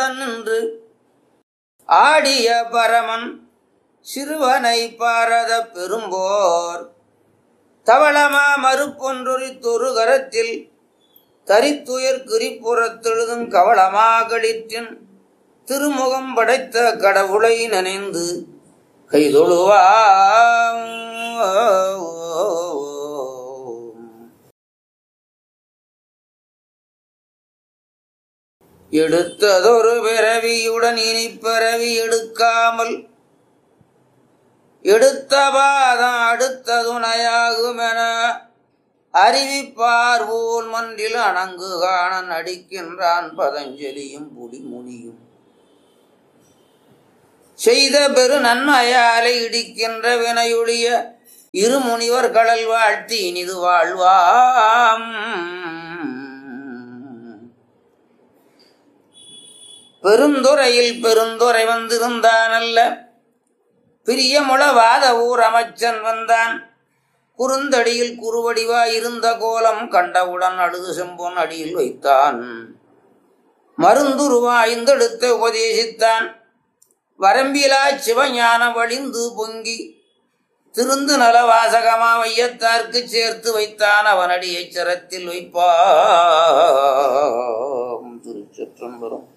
நின்று ஆடிய பரமன் சிறுவனை பாரத பெரும்போர் தவளமா மறுப்பொன்றொரித்தொரு கரத்தில் தரித்துயர் குறிப்புறத்தெழுதும் கவளமாகளிற்றின் திருமுகம் படைத்த கடவுளை நினைந்து கைதொழுவாம் எடுத்ததொரு பிறவியுடன் இனி பிறவி எடுக்காமல் எடுத்த பாதம் அடுத்த துணையாகுமென அறிவிப்பார் ஊல் மன்றில் அணங்கு காண நடிக்கின்றான் பதஞ்சலியும் புலிமுனியும் செய்த பெரு நன்மையாலை இடிக்கின்ற வினையுடைய இருமுனிவர் கடல் வாழ்த்தி இனிது வாழ்வாம் பெருந்துறையில் பெருந்துறை வந்திருந்தான் அல்ல பிரியமுளவாத ஊர் அமைச்சன் வந்தான் குறுந்தடியில் குறுவடிவாய் இருந்த கோலம் கண்டவுடன் அழுது செம்பொன் அடியில் வைத்தான் மருந்துருவாய்ந்தெடுத்து உபதேசித்தான் வரம்பிலா சிவஞான வழிந்து பொங்கி திருந்து நல வாசகமா வையத்தார்க்கு சேர்த்து வைத்தான் அவனடியை சிரத்தில் வைப்பாம் திருச்சிற்றம்பலம்